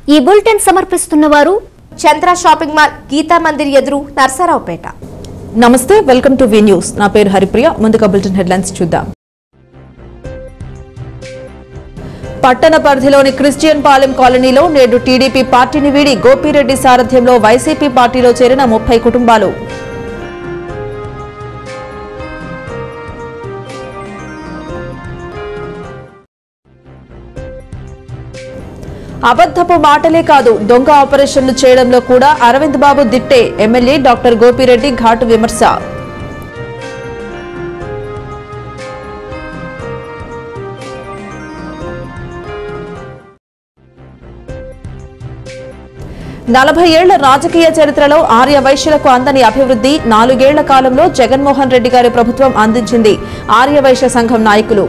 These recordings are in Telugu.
ఈ బులెటిన్ సమర్పిస్తున్న వారు చంద్ర షాపింగ్ మాల్ గీతా మందిర్ ఎదురు నర్సరావుపేట నమస్తే వెల్కమ్ టు వి న్యూస్ నా పేరు హరిప్రియ ముందుగా బులెటిన్ హెడ్లైన్స్ చూద్దాం పట్టణ పరిధిలోని క్రిస్టియన్ పాలెం కాలనీలో నేడు టీడీపీ పార్టీని వీడి గోపిరెడ్డి సారథ్యంలో వైసీపీ పార్టీలో చేరిన ముప్పై కుటుంబాలు అబద్ధపు మాటలే కాదు దొంగ ఆపరేషన్లు చేయడంలో కూడా అరవింద్ బాబు దిట్టే ఎమ్మెల్యే డాక్టర్ గోపిరెడ్డి ఘాటు విమర్శ నలభై ఏళ్ల రాజకీయ చరిత్రలో ఆర్య వైశ్యులకు అందని అభివృద్ధి నాలుగేళ్ల కాలంలో జగన్మోహన్ రెడ్డి గారి ప్రభుత్వం అందించింది ఆర్య వైశ్య సంఘం నాయకులు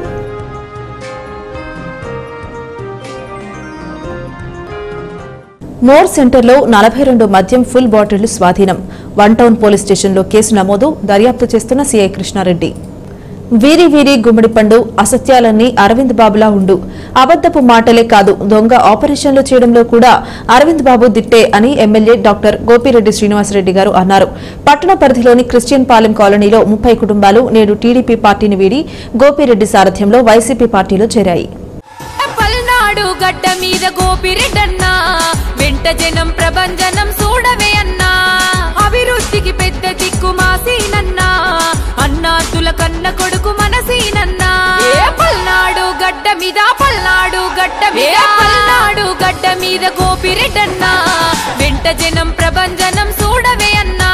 మోర్ సెంటర్లో నలభై రెండు మద్యం ఫుల్ బాటిళ్లు స్వాధీనం వన్ టౌన్ పోలీస్ స్టేషన్లో కేసు నమోదు దర్యాప్తు చేస్తున్న సీఐ కృష్ణారెడ్డి వీరి వీరి గుమ్మడిపండు అసత్యాలన్నీ అరవింద్ బాబులా ఉండు అబద్దపు మాటలే కాదు దొంగ ఆపరేషన్లు చేయడంలో కూడా అరవింద్ బాబు దిట్టే అని ఎమ్మెల్యే డాక్టర్ గోపిరెడ్డి శ్రీనివాసరెడ్డి గారు అన్నారు పట్టణ పరిధిలోని క్రిస్టియన్ పాలెం కాలనీలో ముప్పై కుటుంబాలు నేడు టీడీపీ పార్టీని వీడి గోపిరెడ్డి సారథ్యంలో వైసీపీ పార్టీలో చేరాయి పల్నాడు గడ్డ మీద గోపిరెడ్డన్నా వెంట జనం ప్రభంజనం చూడవే అన్నా అభివృద్ధికి పెద్ద దిక్కు మాసీనన్నా అన్నాతుల కన్న కొడుకు మనసీనన్నా ఏ పల్నాడు గడ్డ మీద పల్నాడు గడ్డ మీద పల్నాడు గడ్డ మీద గోపిరెడ్డన్నా వెంట జనం ప్రభంజనం చూడవే అన్నా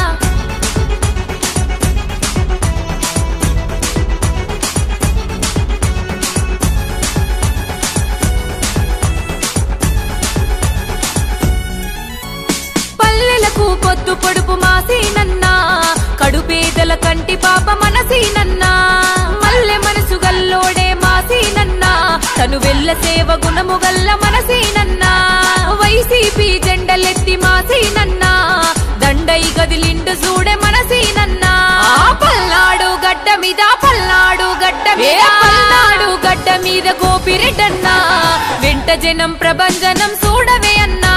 పల్లెలకు పొద్దు పొడుపు మాసీనన్నా కడుపేదల కంటి పాప మనసీనన్నా మల్లె మనసు గల్లోడే మాసీనన్నా తను వెళ్ళ సేవ గుణము గల్ల మనసీనన్నా వైసీపీ జెండలెత్తి మాసీనన్నా దండై గదిలిండు చూడే మనసీనన్నా ఆ పల్నాడు గడ్డ మీద పల్నాడు గడ్డ మీద పల్నాడు గడ్డ మీద గోపిరెడ్డన్నా వెంట జనం ప్రభంజనం చూడవే అన్నా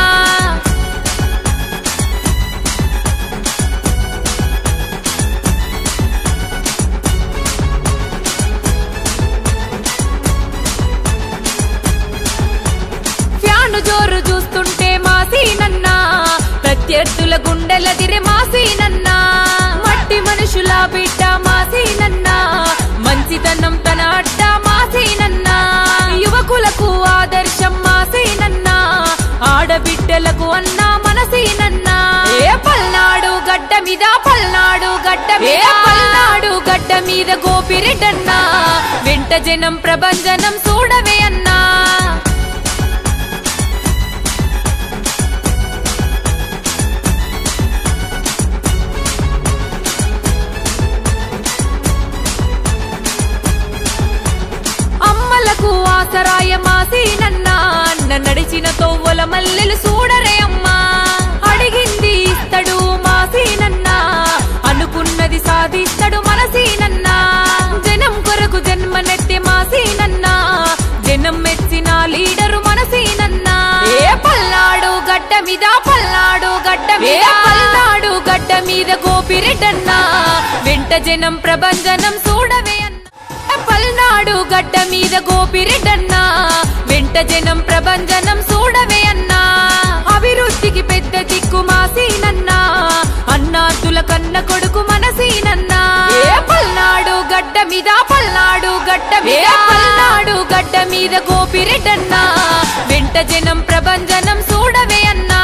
ఫ్యాను జోరు చూస్తుంటే మాసీనన్నా ప్రత్యర్థుల గుండెల దిరె మాసీనన్నా మట్టి మనుషుల బిడ్డ మాసీనన్నా మంచితనం తన అడ్డ మాసీనన్నా యువకులకు ఆదర్శం మాసీనన్నా ఆడబిడ్డలకు అన్నా మనసీనన్నా ఏ పల్నాడు గడ్డ మీద పల్నాడు గడ్డ మీద పల్నాడు గడ్డ మీద గోపిరెడ్డన్నా వెంట జనం ప్రభంజనం చూడవే అన్నా అమ్మలకు ఆసరాయ మాసీనన్నా అన్న నడిచిన తొవ్వల మల్లెలు చూడరే అమ్మా అడిగింది ఇస్తడు మాసీనన్నా అనుకున్నది సాధిస్తాడు మనసీనన్నా జనం కొరకు జన్మనెత్తే మాసీనన్నా జనం మెచ్చిన లీడరు మనసీనన్నా ఏ పల్నాడు గడ్డ మీద పల్నాడు గడ్డ మీద పల్నాడు గడ్డ మీద గోపిరెడ్డన్నా వెంట జనం ప్రభంజనం చూడవే అన్నా పల్నాడు గడ్డ మీద గోపిరెడ్డన్నా వెంట జనం ప్రభంజనం చూడవే అన్నా అభివృద్ధికి పెద్ద దిక్కు మాసీనన్నా అన్నాతుల కన్న కొడుకు మనసీనన్నా ఏ పల్నాడు గడ్డ మీద పల్నాడు గడ్డ మీద పల్నాడు గడ్డ మీద గోపిరెడ్డన్నా వెంట జనం ప్రభంజనం చూడవే అన్నా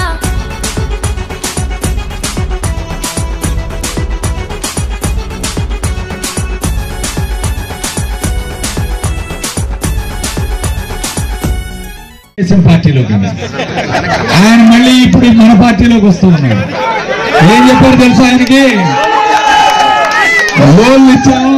తెలుగుదేశం పార్టీలోకి వెళ్ళాడు. ఆయన మళ్ళీ ఇప్పుడు మన పార్టీలోకి వస్తూ ఉన్నాడు ఏం చెప్పారు తెలుసా ఆయనకి లోన్లు ఇచ్చాము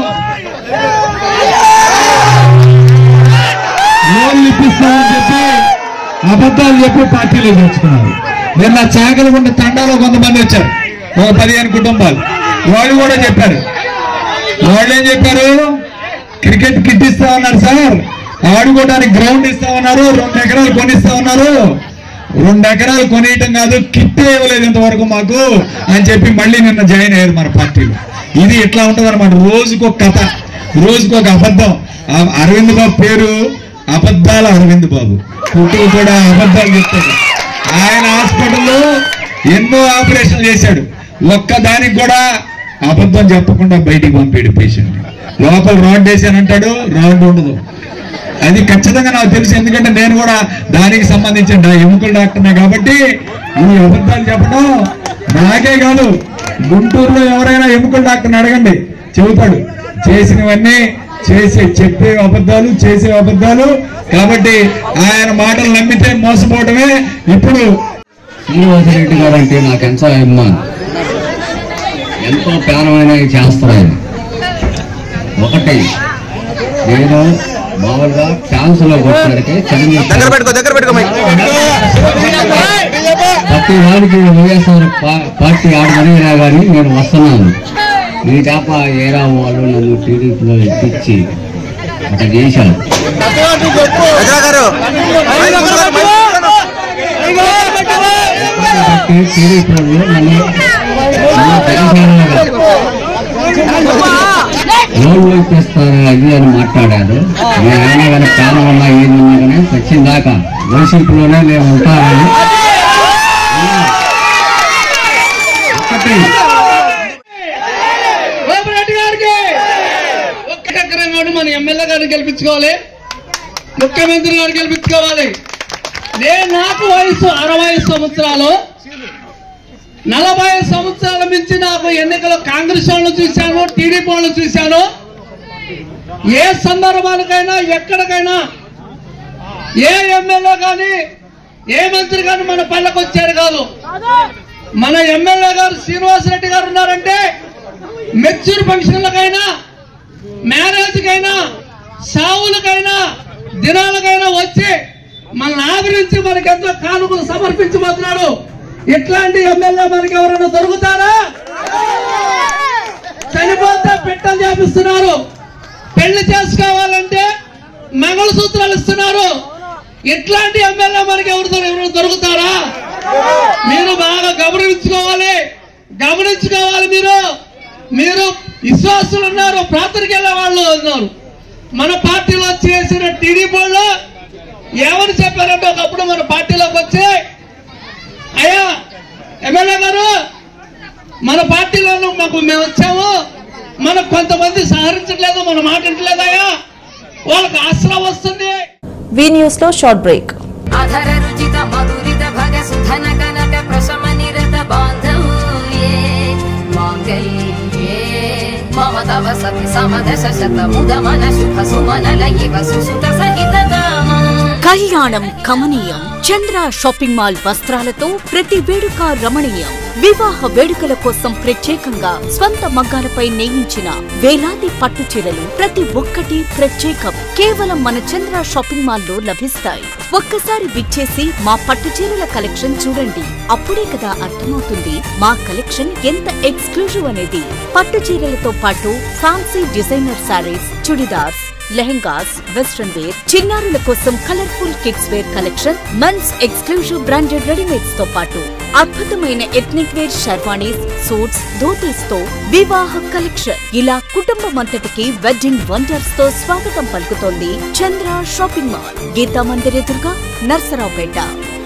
లోన్లు ఇప్పిస్తామని చెప్పి అబద్ధాలు చెప్పి పార్టీలో చేర్చుకున్నారు నిన్న చాకలగుండ తండాలో కొంతమంది వచ్చారు ఒక పదిహేను కుటుంబాలు వాళ్ళు కూడా చెప్పారు వాళ్ళు ఏం చెప్పారు క్రికెట్ కిట్ ఇస్తా ఉన్నారు సార్ ఆడుకోవడానికి గ్రౌండ్ ఇస్తా ఉన్నారు రెండు ఎకరాలు కొనిస్తా ఉన్నారు రెండు ఎకరాలు కొనేయటం కాదు కిట్టే ఇవ్వలేదు ఇంతవరకు మాకు అని చెప్పి మళ్ళీ నిన్న జాయిన్ అయ్యారు మన పార్టీలో ఇది ఇట్లా ఉంటుంది అనమాట రోజుకో కథ రోజుకో ఒక అబద్ధం ఆ అరవింద్ బాబు పేరు అబద్ధాల అరవింద్ బాబు పుట్టుకు కూడా అబద్ధాలు చెప్తాడు ఆయన హాస్పిటల్లో ఎన్నో ఆపరేషన్లు చేశాడు ఒక్క దానికి కూడా అబద్ధం చెప్పకుండా బయటికి పంపాడు పేషెంట్ లోపల రాడ్ వేసానంటాడు రాడ్ ఉండదు అది ఖచ్చితంగా నాకు తెలుసు ఎందుకంటే నేను కూడా దానికి సంబంధించిన డా- ఎముకల డాక్టర్నే కాబట్టి ఈ అబద్ధాలు చెప్పడం నాకే కాదు గుంటూరులో ఎవరైనా ఎముకల డాక్టర్ని అడగండి చెబుతాడు చేసినవన్నీ చేసే చెప్పే అబద్ధాలు చేసే అబద్ధాలు కాబట్టి ఆయన మాటలు నమ్మితే మోసపోవడమే ఇప్పుడు శ్రీనివాసరెడ్డి గారు అంటే నాకు ఎంతో అభిమానం ఎంతో ప్రాణమైనవి చేస్తారు ఆయన ఒకటి నేను మామూలుగా ఛాన్స్ లో కొట్టినడికి దగ్గర పెట్టుకో దగ్గర పెట్టుకో మైక్. ప్రతి వాడికి వైఎస్ఆర్ పా- పార్టీ ఆడమనినా కానీ నేను వస్తున్నాను నీ చేప ఏరా వాళ్ళు నన్ను టీడీపీలో ఎక్కించి అట్లా చేశాను గజరా గారు మైక్ ముందుగా, మైక్ ముందుగా. కాబట్టి టీడీపీ వాళ్ళు నన్ను నన్ను జనసేనలో లోన్లు ఇప్పిస్తారు అది అని మాట్లాడారు నేనైనా కానీ ప్రాణం ఉన్నా ఏదన్నా కానీ వచ్చిన దాకా వైసీపీలోనే నేను ఉంటానని ఒకటి రెడ్డి గారికి ఒక్క ఎకరం కూడా మన ఎమ్మెల్యే గారిని గెలిపించుకోవాలి ముఖ్యమంత్రి గారిని గెలిపించుకోవాలి నేను నాకు వయసు అరవై సంవత్సరాలు నలభై సంవత్సరాల మించి నాకు ఎన్నికలు కాంగ్రెస్ వాళ్ళను చూశాను టీడీపీ వాళ్ళను చూశాను ఏ సందర్భాలకైనా ఎక్కడికైనా ఏ ఎమ్మెల్యే కానీ ఏ మంత్రి కానీ మన పల్లెకు వచ్చారు కాదు మన ఎమ్మెల్యే గారు శ్రీనివాసరెడ్డి గారు ఉన్నారంటే మెచ్యూర్ ఫంక్షన్లకైనా మ్యారేజ్కైనా సావులకైనా దినాలకైనా వచ్చి మన ఆదరించి మనకి ఎంతో కానుకలు సమర్పించబోతున్నాడు ఇట్లాంటి ఎమ్మెల్యే మనకి ఎవరైనా దొరుకుతారా చనిపోతే పెట్టలు చేపిస్తున్నారు పెళ్లి చేసుకోవాలంటే మంగళసూత్రాలు ఇస్తున్నారు ఇట్లాంటి ఎమ్మెల్యే మనకి ఎవరు దొర- ఎవరు దొరుకుతారా మీరు బాగా గమనించుకోవాలి గమనించుకోవాలి మీరు మీరు విశ్వాసులు ఉన్నారు ప్రార్థనకి వెళ్ళే వాళ్ళు ఉన్నారు మన పార్టీలో చేసిన టీడీపీ వాళ్ళు ఏమని చెప్పారంటే ఒకప్పుడు మన పార్టీలోకి వచ్చి అయ్యా ఎమ్మెల్యే గారు మన పార్టీలోనూ మాకు మేము వచ్చాము మనకు కొంతమంది సహకరించట్లేదు మన మాట వింటలేదయ్యా వాళ్ళకి ఆశ్రయం వస్తుంది వి న్యూస్ లో షార్ట్ బ్రేక్ అధర రుచిత మధురిత భగ సుధన కనక ప్రశమ నిరత బాంధవ్యే మాంగళ్యే మమ తవ సతి సమదశ శత ముదమన శుభ సుమనల ఇవ సుసుత సహిత కళ్యాణం కమనీయం చంద్ర షాపింగ్ మాల్ వస్త్రాలతో ప్రతి వేడుక రమణీయం వివాహ వేడుకల కోసం ప్రత్యేకంగా స్వంత మగ్గాలపై నేయించిన వేలాది పట్టు చీరలు ప్రతి ఒక్కటి ప్రత్యేకం కేవలం మన చంద్ర షాపింగ్ మాల్ లో లభిస్తాయి ఒక్కసారి విచ్చేసి మా పట్టు చీరల కలెక్షన్ చూడండి అప్పుడే కదా అర్థమవుతుంది మా కలెక్షన్ ఎంత ఎక్స్క్లూజివ్ అనేది పట్టు చీరలతో పాటు fancy designer sarees churidars lehengas western wear చిన్నారుల కోసం colourful kids wear collection mens exclusive branded readymades తో పాటు అద్భుతమైన ethnic wear sherwanis suits dhotis తో వివాహ కలెక్షన్ ఇలా కుటుంబం అంతటికి వెడ్డింగ్ వండర్స్ తో స్వాగతం పలుకుతోంది చంద్ర షాపింగ్ మాల్ గీతా మందిర్ ఎదురుగా Narasaraopet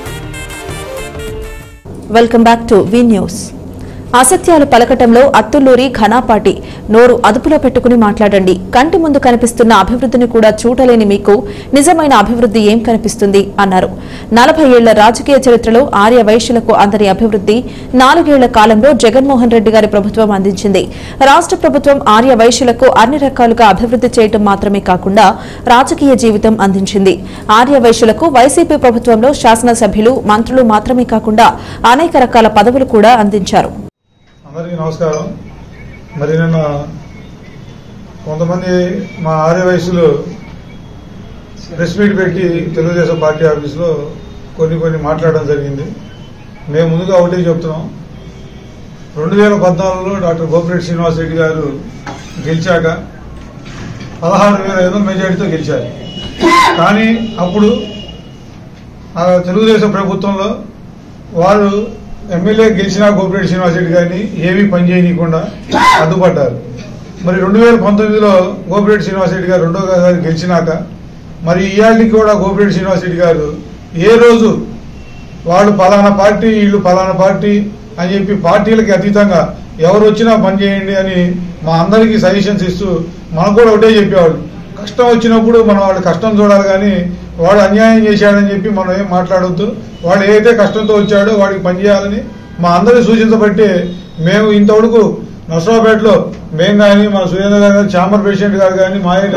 welcome back to V news అసత్యాలు పలకటంలో అత్తుల్లూరి ఘనాపాటి నోరు అదుపులో పెట్టుకుని మాట్లాడండి కంటి ముందు కనిపిస్తున్న అభివృద్ధిని కూడా చూడలేని మీకు నిజమైన అభివృద్ధి ఏం కనిపిస్తుంది అన్నారు నలభై ఏళ్ల రాజకీయ చరిత్రలో ఆర్య వైశ్యులకు అందరి అభివృద్ధి నాలుగేళ్ల కాలంలో జగన్మోహన్ రెడ్డి గారి ప్రభుత్వం అందించింది రాష్ట్ర ప్రభుత్వం ఆర్య వైశ్యులకు అన్ని రకాలుగా అభివృద్ధి చేయటం మాత్రమే కాకుండా రాజకీయ జీవితం అందించింది ఆర్య వైశ్యులకు వైసీపీ ప్రభుత్వంలో శాసనసభ్యులు మంత్రులు మాత్రమే కాకుండా అనేక రకాల పదవులు కూడా అందించారు అందరికీ నమస్కారం మరి నిన్న కొంతమంది మా ఆర్య వయసులో ప్రెస్ మీట్ పెట్టి తెలుగుదేశం పార్టీ ఆఫీసులో కొన్ని కొన్ని మాట్లాడడం జరిగింది మేము ముందుగా ఒకటే చెప్తున్నాం రెండు వేల పద్నాలుగులో డాక్టర్ గోపిరెడ్డి శ్రీనివాసరెడ్డి గారు గెలిచాక పదహారు వేల ఐదు వందల మెజారిటీతో గెలిచారు కానీ అప్పుడు ఆ తెలుగుదేశం ప్రభుత్వంలో వారు ఎమ్మెల్యే గెలిచినా గోపిరెడ్డి శ్రీనివాసరెడ్డి గారిని ఏమీ పనిచేయనీయకుండా అడ్డుపడ్డారు మరి రెండు వేల పంతొమ్మిదిలో గోపిరెడ్డి శ్రీనివాసరెడ్డి గారు రెండోసారి గెలిచినాక మరి ఇవాళకి కూడా గోపిరెడ్డి శ్రీనివాసరెడ్డి గారు ఏ రోజు వాళ్ళు పలానా పార్టీ వీళ్ళు పలానా పార్టీ అని చెప్పి పార్టీలకి అతీతంగా ఎవరు వచ్చినా పని చేయండి అని మా అందరికీ సజెషన్స్ ఇస్తూ మనకు కూడా ఒకటే చెప్పేవాళ్ళు కష్టం వచ్చినప్పుడు మనం వాళ్ళ కష్టం చూడాలి కానీ వాడు అన్యాయం చేశాడని చెప్పి మనం ఏం మాట్లాడొద్దు వాడు ఏదైతే కష్టంతో వచ్చాడో వాడికి పని చేయాలని మా అందరినీ సూచించబట్టి మేము ఇంతవరకు నర్సరావుపేటలో మేము కానీ మన సురేంద్ర గారు కానీ చాంబర్ ప్రెసిడెంట్ గారు కానీ మాయ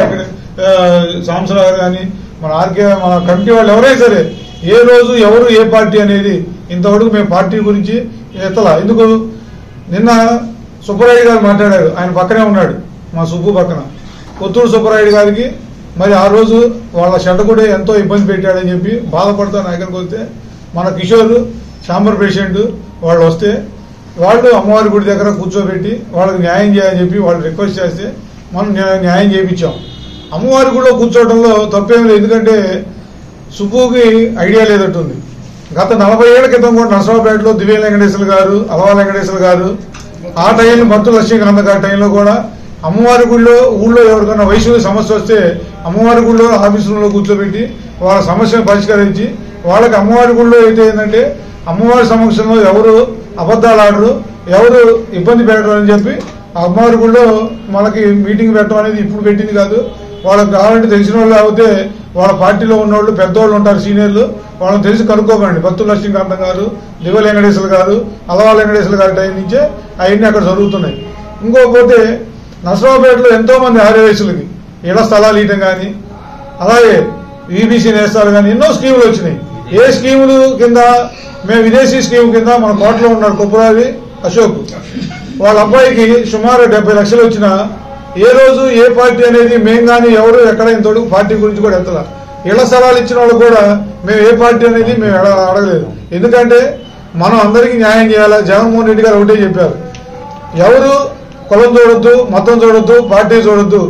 సాంసరావు గారు కానీ మన ఆర్కే మన కమిటీ వాళ్ళు ఎవరైనా సరే ఏ రోజు ఎవరు ఏ పార్టీ అనేది ఇంతవరకు మేము పార్టీ గురించి ఎత్తలా ఎందుకు నిన్న సుబ్బరాయుడు గారు మాట్లాడారు ఆయన పక్కనే ఉన్నాడు మా సుబ్బు పక్కన కొత్తూరు సుబ్బరాయుడు గారికి మరి ఆ రోజు వాళ్ళ షెడ్ కూడా ఎంతో ఇబ్బంది పెట్టాడని చెప్పి బాధపడుతూ నా దగ్గరకు వస్తే మన కిషోర్ చాంబర్ పేషెంట్ వాళ్ళు వస్తే వాళ్ళు అమ్మవారి గుడి దగ్గర కూర్చోబెట్టి వాళ్ళకి న్యాయం చేయాలని చెప్పి వాళ్ళు రిక్వెస్ట్ చేస్తే మనం న్యా- న్యాయం చేయించాం అమ్మవారి గుడిలో కూర్చోవడంలో తప్పేం లేదు ఎందుకంటే సుబ్బుకి ఐడియా లేదట్టుంది గత నలభై ఏళ్ల క్రితం కూడా నరసరావుపేటలో దివ్య వెంకటేశ్వర గారు అలవా వెంకటేశ్వర గారు ఆ టైంలో మత్తు లక్ష్మీకాంత గారి టైంలో కూడా అమ్మవారి గుడిలో ఊళ్ళో ఎవరికైనా వయసు సమస్య వస్తే అమ్మవారి గుడిలో ఆఫీస్ రూమ్లో కూర్చోబెట్టి వాళ్ళ సమస్యను పరిష్కరించి వాళ్ళకి అమ్మవారి గుడిలో అయితే ఏంటంటే అమ్మవారి సమక్షంలో ఎవరు అబద్ధాలు ఆడరు ఎవరు ఇబ్బంది పెట్టరు అని చెప్పి ఆ అమ్మవారి గుడిలో మనకి మీటింగ్ పెట్టడం అనేది ఇప్పుడు పెట్టింది కాదు వాళ్ళకి కావాలంటే తెలిసిన వాళ్ళు అయితే వాళ్ళ పార్టీలో ఉన్నోళ్ళు పెద్దోళ్ళు ఉంటారు సీనియర్లు వాళ్ళని తెలిసి కనుక్కోకండి భక్తుల లక్ష్మీకాంతం గారు దివ్య వెంకటేశ్వర గారు అలవా వెంకటేశ్వర గారి టైం నుంచే అవన్నీ అక్కడ జరుగుతున్నాయి ఇంకోకపోతే నసరావుపేటలో ఎంతో మంది ఆర్యవయసులకి ఇళ్ల స్థలాలు ఇవ్వడం కానీ అలాగే ఈబీసీ నేస్తాలు కానీ ఎన్నో స్కీములు వచ్చినాయి ఏ స్కీములు కింద మేము విదేశీ స్కీమ్ కింద మన కోటలో ఉన్నాడు కొప్పురాది అశోక్ వాళ్ళ అబ్బాయికి సుమారు డెబ్బై లక్షలు వచ్చిన ఏ రోజు ఏ పార్టీ అనేది మేము కానీ ఎవరు ఎక్కడ ఇంతవరకు పార్టీ గురించి కూడా ఎత్తలా ఇళ్ల స్థలాలు ఇచ్చిన వాళ్ళు కూడా మేము ఏ పార్టీ అనేది మేము అడ- అడగలేదు ఎందుకంటే మనం అందరికీ న్యాయం చేయాలా జగన్మోహన్ రెడ్డి గారు ఒకటే చెప్పారు ఎవరు కులం చూడొద్దు మతం చూడొద్దు పార్టీ చూడొద్దు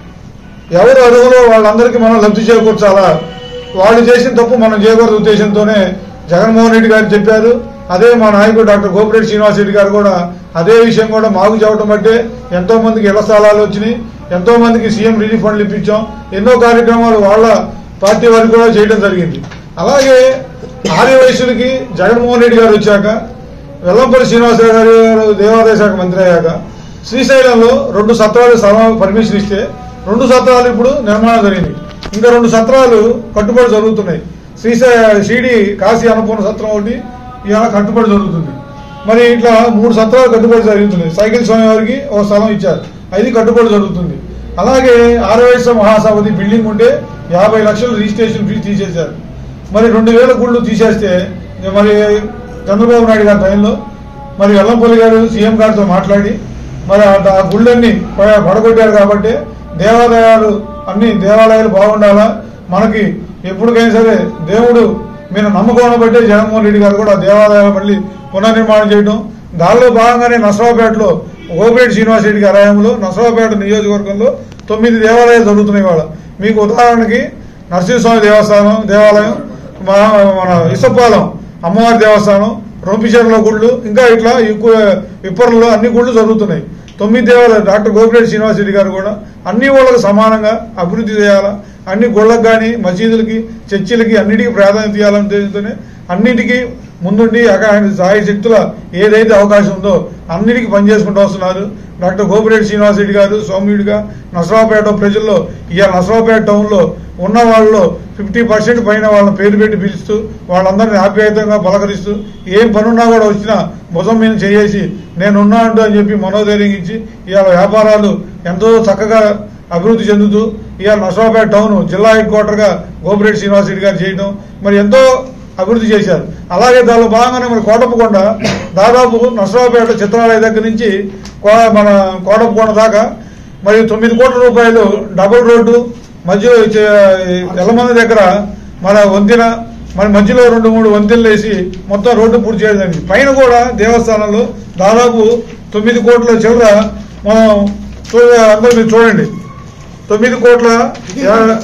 ఎవరు అడుగులో వాళ్ళందరికీ మనం లబ్ధి చేకూర్చాలా వాళ్ళు చేసిన తప్పు మనం చేయకూడదు ఉద్దేశంతోనే జగన్మోహన్ రెడ్డి గారు చెప్పారు అదే మా నాయకుడు డాక్టర్ గోపిరెడ్డి శ్రీనివాస్ రెడ్డి గారు కూడా అదే విషయం కూడా మాకు చెప్పడం బట్టే ఎంతో మందికి ఇళ్ల స్థలాలు వచ్చినాయి ఎంతో మందికి సీఎం రిలీఫ్ ఫండ్లు ఇప్పించాం ఎన్నో కార్యక్రమాలు వాళ్ళ పార్టీ వారికి కూడా చేయడం జరిగింది అలాగే ఆర్య వయసులకి జగన్మోహన్ రెడ్డి గారు వచ్చాక వెల్లంపల్లి శ్రీనివాసరావు గారు దేవాదాయ శాఖ మంత్రి అయ్యాక శ్రీశైలంలో రెండు సత్రాలు స్థలం పర్మిషన్ ఇస్తే రెండు సత్రాలు ఇప్పుడు నిర్మాణం జరిగింది ఇంకా రెండు సత్రాలు కట్టుబడి జరుగుతున్నాయి శ్రీశై షిరిడి కాశీ అన్నపూర్ణ సత్రం ఒకటి ఇవాళ కట్టుబడి జరుగుతుంది మరి ఇట్లా మూడు సత్రాలు కట్టుబడి జరుగుతుంది సైకిల్ స్వామి వారికి ఒక స్థలం ఇచ్చారు అది కట్టుబడి జరుగుతుంది అలాగే ఆర్యవైశ్య మహాసభది బిల్డింగ్ ఉంటే యాభై లక్షలు రిజిస్ట్రేషన్ ఫీజు తీసేశారు మరి రెండు వేల గుళ్ళు తీసేస్తే మరి చంద్రబాబు నాయుడు గారి టైంలో మరి వెల్లంపల్లి గారు సీఎం గారితో మాట్లాడి మరి ఆ ఆ గుళ్ళన్నీ ప- పడగొట్టారు కాబట్టి దేవాలయాలు అన్ని దేవాలయాలు బాగుండాలా మనకి ఎప్పటికైనా సరే దేవుడు మీరు నమ్మకం బట్టే జగన్మోహన్ రెడ్డి గారు కూడా ఆ దేవాలయాలు మళ్ళీ పునర్నిర్మాణం చేయడం దానిలో భాగంగానే నసరావుపేటలో ఓపిరెడ్డి శ్రీనివాస్ రెడ్డి గారి హయాంలో నసరావుపేట నియోజకవర్గంలో తొమ్మిది దేవాలయాలు జరుగుతున్నాయి వాళ్ళ మీకు ఉదాహరణకి నరసింహస్వామి దేవస్థానం దేవాలయం మా- మన ఇసపాలెం అమ్మవారి దేవస్థానం రొంపిచెర్ల గుళ్ళు ఇంకా ఇట్లా ఎక్కువ విప్పర్లో అన్ని గుళ్ళు జరుగుతున్నాయి తొమ్మిది దేవాలయాలు డాక్టర్ గోపిరెడ్డి శ్రీనివాస్ రెడ్డి గారు కూడా అన్ని వాళ్ళకి సమానంగా అభివృద్ధి చేయాలా అన్ని గుళ్ళకు కానీ మసీదులకి చర్చిలకి అన్నిటికీ ప్రాధాన్యత ఇవ్వాలనే ఉద్దేశంతోనే అన్నిటికీ ముందుండి అక- ఆయన సాయి శక్తుల ఏదైతే అవకాశం ఉందో అన్నిటికీ పనిచేసుకుంటూ వస్తున్నారు డాక్టర్ గోపిరెడ్డి శ్రీనివాస్ రెడ్డి గారు సౌమ్యుడిగా నసరావుపేట ప్రజల్లో ఇవాళ నసరావుపేట టౌన్లో ఉన్న వాళ్ళలో ఫిఫ్టీ పర్సెంట్ పైన వాళ్ళని పేరు పెట్టి పిలుస్తూ వాళ్ళందరినీ ఆప్యాయతంగా పలకరిస్తూ ఏం పనున్నా కూడా వచ్చినా భుజం మీద చేసి నేనున్నా అంటూ అని చెప్పి మనోధైర్యం ఇచ్చి ఇవాళ వ్యాపారాలు ఎంతో చక్కగా అభివృద్ధి చెందుతూ ఇవాళ నసరావుపేట టౌన్ జిల్లా హెడ్ క్వార్టర్గా గోపిరెడ్డి శ్రీనివాస్ రెడ్డి గారు చేయడం మరి ఎంతో అభివృద్ధి చేశారు అలాగే దానిలో భాగంగానే మరి కోటప్పకొండ దాదాపు నసరావుపేట చిత్రాలయ దగ్గర నుంచి కో- మన కోటప్పకొండ దాకా మరి తొమ్మిది కోట్ల రూపాయలు డబుల్ రోడ్డు మధ్యలో ఇచ్చే- ఎల్లమంది దగ్గర మన వంతెన మరి మధ్యలో రెండు మూడు వంతెనలు వేసి మొత్తం రోడ్డు పూర్తి చేయడం జరిగింది పైన కూడా దేవస్థానంలో దాదాపు తొమ్మిది కోట్ల చిల్లర మనం చూ అందరూ మీరు చూడండి తొమ్మిది కోట్ల యా-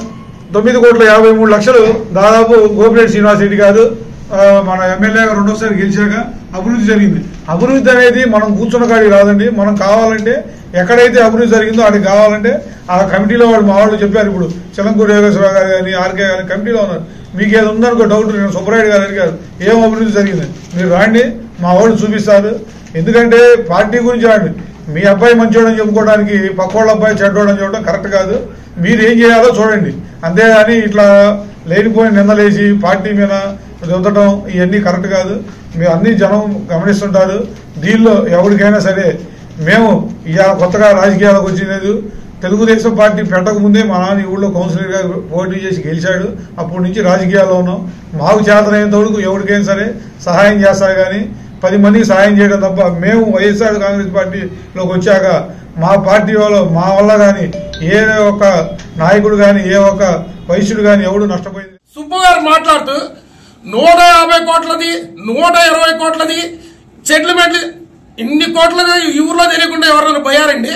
తొమ్మిది కోట్ల యాభై మూడు లక్షలు దాదాపు గోపిరెడ్డి శ్రీనివాస్ రెడ్డి గారు ఆ, మన ఎమ్మెల్యేగా రెండోసారి గెలిచాక అభివృద్ధి జరిగింది అభివృద్ధి అనేది మనం కూర్చున్న కాడికి రాదండి మనం కావాలంటే ఎక్కడైతే అభివృద్ధి జరిగిందో అక్కడికి కావాలంటే ఆ కమిటీలో వాళ్ళు మా వాళ్ళు చెప్పారు ఇప్పుడు చిలంకూరు యోగేశ్వరరావు గారు కానీ ఆర్కే గారు కమిటీలో ఉన్నారు మీకు ఏది ఉందనుకో డౌట్ నేను సుబ్బరాయుడు గారు అడిగారు ఏం అభివృద్ధి జరిగింది మీరు రాండి మా వాళ్ళు చూపిస్తారు ఎందుకంటే పార్టీ గురించి రాండి మీ అబ్బాయి మంచోడని చెప్పుకోవడానికి పక్కోళ్ళ అబ్బాయి చెడ్డోడని చెప్పడం కరెక్ట్ కాదు మీరు ఏం చేయాలో చూడండి అంతేగాని ఇట్లా లేనిపోయిన నిందలేసి పార్టీ మీద రుద్దటం ఇవన్నీ కరెక్ట్ కాదు మీరు అన్ని జనం గమనిస్తుంటారు దీనిలో ఎవరికైనా సరే మేము ఇవాళ కొత్తగా రాజకీయాలకు వచ్చినది తెలుగుదేశం పార్టీ పెట్టక ముందే మా నాన్న ఈ ఊళ్ళో కౌన్సిలర్గా పోటీ చేసి గెలిచాడు అప్పటి నుంచి రాజకీయాల్లో ఉన్నాం మాకు చేతనైనంత వరకు ఎవరికైనా సరే సహాయం చేస్తా కానీ పది మందికి సహాయం చేయడం తప్ప మేము వైఎస్ఆర్ కాంగ్రెస్ పార్టీలోకి వచ్చాక మా పార్టీ వాళ్ళు మా వల్ల కానీ ఏ ఒక్క నాయకుడు కానీ ఏ ఒక్క వైశ్యుడు కానీ ఎవడు నష్టపోయింది సుబ్బు గారు మాట్లాడుతూ నూట యాభై కోట్లది నూట ఇరవై కోట్లది సెటిల్మెంట్లు ఇన్ని కోట్లది ఈ ఊర్లో తెలియకుండా ఎవరైనా పోయారండి